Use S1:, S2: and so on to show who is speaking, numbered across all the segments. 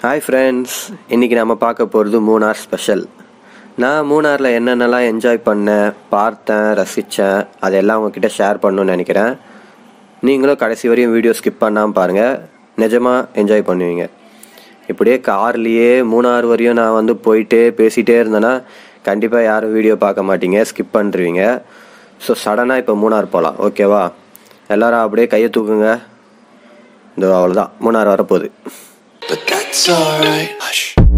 S1: Hi friends இன்றைக்கி நம்ம பார்க்க போகிறது மூணார் ஸ்பெஷல் நான் மூணாரில் என்னென்னலாம் என்ஜாய் பண்ணேன் பார்த்தேன் ரசித்தேன் அதெல்லாம் உங்ககிட்ட ஷேர் பண்ணணும்னு நினைக்கிறேன் நீங்களும் கடைசி வரையும் வீடியோ ஸ்கிப் பண்ணாமல் பாருங்கள் நிஜமாக என்ஜாய் பண்ணுவீங்க இப்படியே கார்லேயே மூணாறு வரையும் நான் வந்து போயிட்டே பேசிகிட்டே இருந்தேன்னா கண்டிப்பாக யாரும் வீடியோ பார்க்க மாட்டீங்க ஸ்கிப் பண்ணுறீங்க ஸோ சடனாக இப்போ மூணார் போகலாம் ஓகேவா எல்லாரும் அப்படியே கையை தூக்குங்க இந்த அவ்வளோதான் மூணார் வரப்போகுது
S2: But that's alright. Hush.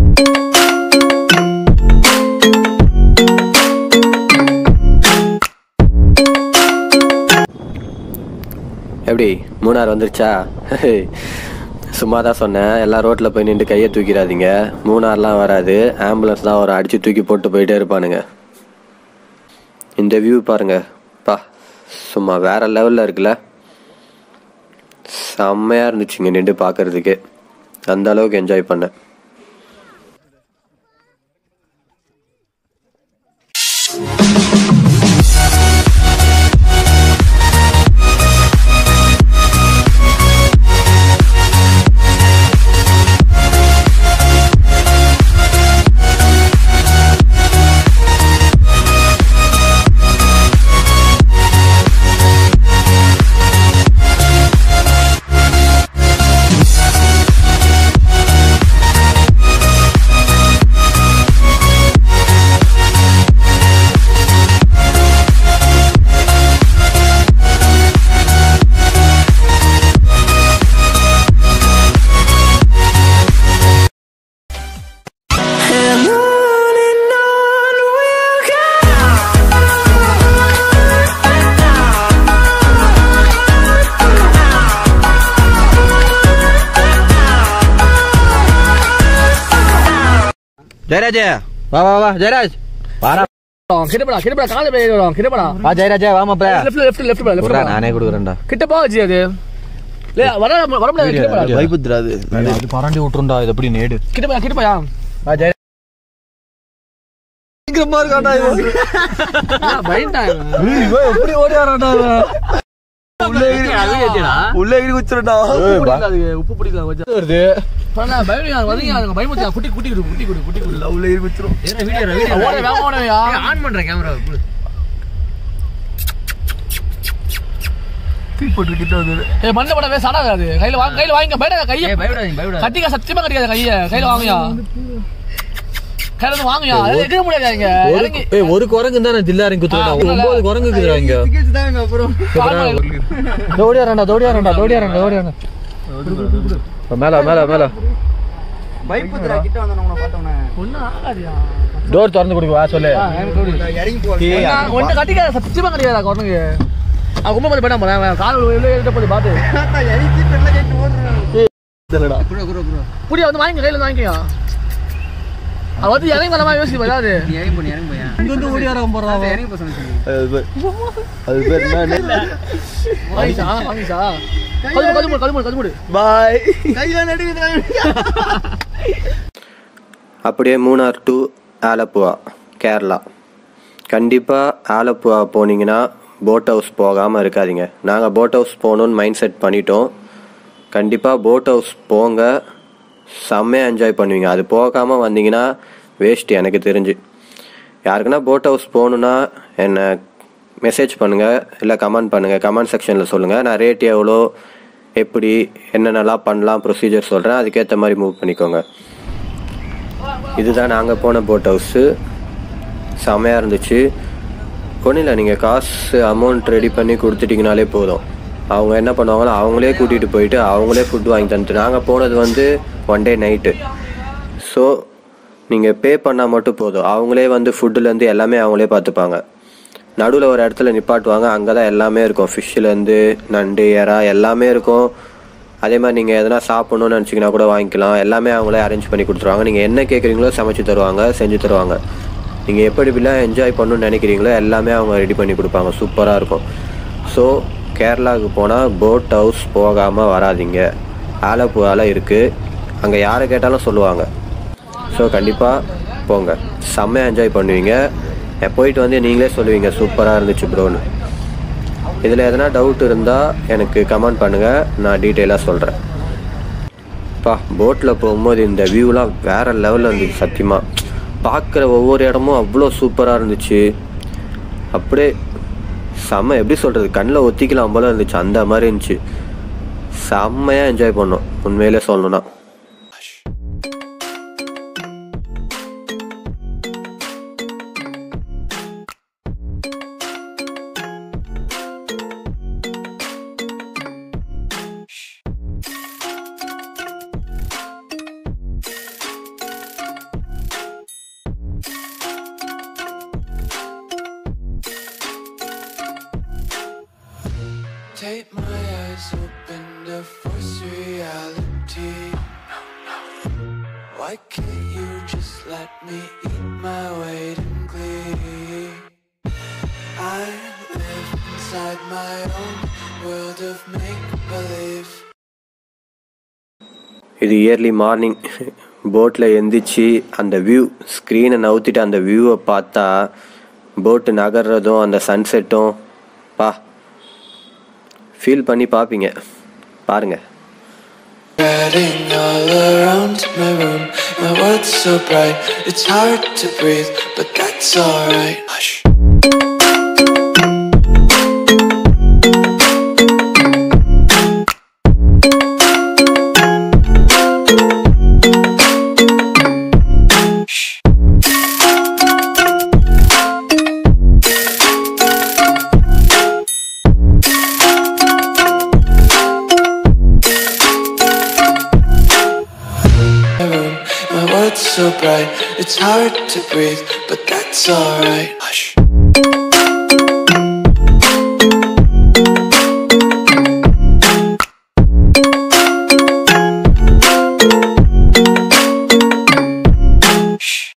S1: எப்படி மூணார் வந்துருச்சா சும்மா தான் சொன்னேன் எல்லா ரோட்டில் போய் நின்று கையை தூக்கிடாதீங்க மூணார்லாம் வராது ஆம்புலன்ஸ் தான் ஒரு அடித்து தூக்கி போட்டு போயிட்டே இருப்பானுங்க இந்த வியூ பாருங்க பா சும்மா வேற லெவலில் இருக்குல்ல செம்மையாக இருந்துச்சுங்க நின்று பார்க்கறதுக்கு அந்த அளவுக்கு என்ஜாய் பண்ணேன்
S2: And on and on we'll go.
S3: Jayaraj வா வா வா ஜெயராஜ் வாடா
S4: கிட்டப்படா கிட்டப்படா கால போய் வரும் கிட்டப்படா
S3: வா ஜெயராஜ் வாமா பே
S4: லெஃப்ட் லெஃப்ட் லெஃப்ட் லெஃப்ட்
S3: குடுறா நானே கொடுக்குறேன்டா
S4: கிட்ட போ ஜி அது லே வர வர முடியாது கிட்ட போடா
S3: பயப்புத்துறாது அது பரண்டி விட்டுருண்டா இது எப்படி நேடு
S4: கிட்ட போயா கிட்ட போயா
S3: வா ஜெயராஜ் சீக்கிரமா இருக்காடா
S4: பயன்டா
S3: இவன் எப்படி ஓடி வரான்டா உள்ளே உள்ளே இடி குச்சிரடா
S4: உப்பு பிடிக்கல கொஞ்சம் வருது பயணியா வரீங்க அதுங்க பயமுச்சா குட்டி குட்டி குடி குட்டி குடி குட்டி குடி
S3: உள்ளே இடி குச்சிரும்
S4: ஓட வேக ஓடயா
S5: ஆன் பண்றேன் கேமரா
S3: போட்டு கிட்ட வந்து
S4: ஏ மண்ண படவே சடாது கையில வாங்க கையில வாங்க பயடா கைய
S5: பயப்படாதீங்க பயப்படாதீங்க
S4: கட்டிக்க சத்தியமா கட்டிக்காத கைய கையில வாங்கயா கையில இருந்து வாங்கயா அது எகிற முடியாது இங்க இறங்கி
S3: ஏய் ஒரு குரங்கு தானே தில்லாரிங் குத்துறடா
S4: ஆ,
S3: ஒன்பது குரங்கு இருக்குடா இங்க தோடியாரண்டா தோடியாரண்டா தோடியாரண்டா தோடியாரண்டா மேல மேல மேல
S4: ஒண்ணும் ஆகாதியா
S3: டோர் திறந்து கொடுக்க வா சொல்லு
S4: ஒண்ணு கட்டிக்காத சத்தியமா கட்டிக்காத குழந்தைங்க அவன் கும்ப போய் போயிட்டான் போறேன் கால் வெளியே எடுத்த போது பாத்து புடியா வந்து வாங்கி கையில வந்து வாங்கிக்கோ அது வந்து இறங்கி வர மாதிரி யோசிச்சு வராது
S5: நீ இறங்கி போய் இறங்கி போய்
S3: இங்க வந்து ஓடியாரம் போறான்
S5: இறங்கி போய் சொன்னீங்க
S3: அது பேர் அது பேர் என்ன
S4: வாங்கிச்சா வாங்கிச்சா கழுமு கழுமு கழுமு கழுமுடு
S3: பாய்
S1: அப்படியே மூணார் டு ஆலப்புழா கேரளா கண்டிப்பாக ஆலப்புழா போனீங்கன்னா போட் ஹவுஸ் போகாமல் இருக்காதீங்க நாங்கள் போட் ஹவுஸ் போகணுன்னு மைண்ட் செட் பண்ணிட்டோம் கண்டிப்பாக போட் ஹவுஸ் போங்க செம்மையாக என்ஜாய் பண்ணுவீங்க அது போகாமல் வந்தீங்கன்னா வேஸ்ட் எனக்கு தெரிஞ்சு யாருக்குன்னா போட் ஹவுஸ் போகணுன்னா என்னை மெசேஜ் பண்ணுங்கள் இல்லை கமெண்ட் பண்ணுங்கள் கமெண்ட் செக்ஷனில் சொல்லுங்கள் நான் ரேட் எவ்வளோ எப்படி என்னென்னலாம் பண்ணலாம் ப்ரொசீஜர் சொல்கிறேன் அதுக்கேற்ற மாதிரி மூவ் பண்ணிக்கோங்க இதுதான் நாங்கள் போன போட் ஹவுஸு செமையாக இருந்துச்சு ஒன்றும் இல்லை நீங்கள் காசு அமௌண்ட் ரெடி பண்ணி கொடுத்துட்டிங்கனாலே போதும் அவங்க என்ன பண்ணுவாங்களோ அவங்களே கூட்டிகிட்டு போயிட்டு அவங்களே ஃபுட் வாங்கி தந்துட்டு நாங்கள் போனது வந்து ஒன் டே நைட்டு ஸோ நீங்கள் பே பண்ணால் மட்டும் போதும் அவங்களே வந்து ஃபுட்டுலேருந்து எல்லாமே அவங்களே பார்த்துப்பாங்க நடுவில் ஒரு இடத்துல நிப்பாட்டுவாங்க அங்கே தான் எல்லாமே இருக்கும் ஃபிஷ்ஷுலேருந்து நண்டு எறா எல்லாமே இருக்கும் அதே மாதிரி நீங்கள் எதனா சாப்பிட்ணுன்னு நினச்சிங்கன்னா கூட வாங்கிக்கலாம் எல்லாமே அவங்களே அரேஞ்ச் பண்ணி கொடுத்துருவாங்க நீங்கள் என்ன கேட்குறீங்களோ சமைச்சு தருவாங்க செஞ்சு தருவாங்க நீங்கள் எப்படி இப்படிலாம் என்ஜாய் பண்ணணும்னு நினைக்கிறீங்களோ எல்லாமே அவங்க ரெடி பண்ணி கொடுப்பாங்க சூப்பராக இருக்கும் ஸோ கேரளாவுக்கு போனால் போட் ஹவுஸ் போகாமல் வராதீங்க ஆலப்புழாவில் இருக்குது அங்கே யாரை கேட்டாலும் சொல்லுவாங்க ஸோ கண்டிப்பாக போங்க செம்மையாக என்ஜாய் பண்ணுவீங்க அஹ் போயிட்டு வந்து நீங்களே சொல்லுவீங்க சூப்பராக இருந்துச்சு ப்ரோன்னு இதில் எதனா டவுட் இருந்தால் எனக்கு கமெண்ட் பண்ணுங்கள் நான் டீட்டெயிலாக சொல்கிறேன் பா போட்டில் போகும்போது இந்த வியூலாம் வேற லெவலில் இருந்துச்சு சத்தியமாக பார்க்குற ஒவ்வொரு இடமும் அவ்வளோ சூப்பராக இருந்துச்சு அப்படியே செம்ம எப்படி சொல்கிறது கண்ணில் ஒத்திக்கலாம் போல இருந்துச்சு அந்த மாதிரி இருந்துச்சு செம்மையாக என்ஜாய் பண்ணோம் உண்மையிலே சொல்லணும்னா
S2: Take my eyes open to force reality. Why can't you just let me eat my weight in glee? I live inside my own world of make believe.
S1: இது இயர்லி மார்னிங் போட்டில் எந்திரிச்சு அந்த வியூ ஸ்க்ரீனை நவுத்திட்டு அந்த வியூவை பார்த்தா போட்டு நகர்றதும் அந்த சன்செட்டும் பா ஃபீல் பண்ணி பார்ப்பீங்க பாருங்க
S2: Spreading all around my room. My world's so bright, it's hard to breathe, but that's alright. Hush. My room, my world's so bright, it's hard to breathe, but that's alright. Hush.